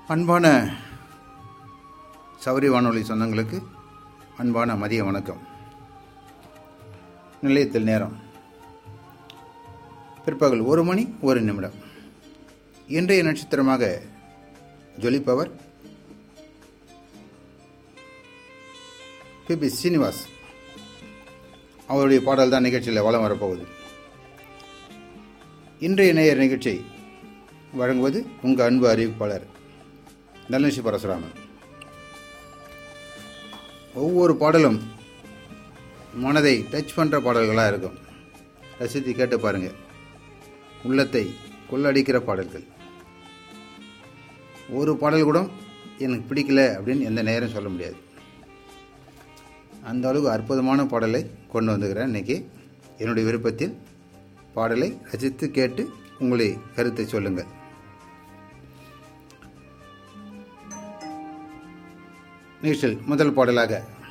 அன்பான சௌரி வானொலி சொந்தங்களுக்கு அன்பான மதிய வணக்கம் நிலையத்தில் நேரம் பிற்பகல் ஒரு மணி ஒரு நிமிடம் இன்றைய நட்சத்திரமாக ஜொலிப்பவர் பிபி சீனிவாஸ் அவருடைய பாடல் தான் நிகழ்ச்சியில் வளம் வரப்போகுது இன்றைய நேயர் நிகழ்ச்சியை வழங்குவது உங்கள் அன்பு அறிவிப்பாளர் நல்லசி பரசுராமன் ஒவ்வொரு பாடலும் மனதை டச் பண்ணுற பாடல்களாக இருக்கும் ரசித்து கேட்டு பாருங்கள் உள்ளத்தை கொள்ளடிக்கிற பாடல்கள் ஒரு பாடல் கூட எனக்கு பிடிக்கல அப்படின்னு எந்த நேரம் சொல்ல முடியாது அந்த அளவுக்கு அற்புதமான பாடலை கொண்டு வந்துக்கிறேன் இன்றைக்கி என்னுடைய விருப்பத்தில் பாடலை ரசித்து கேட்டு உங்களை கருத்தை சொல்லுங்கள் நிகழ்ச்சியில் முதல் பாடலாக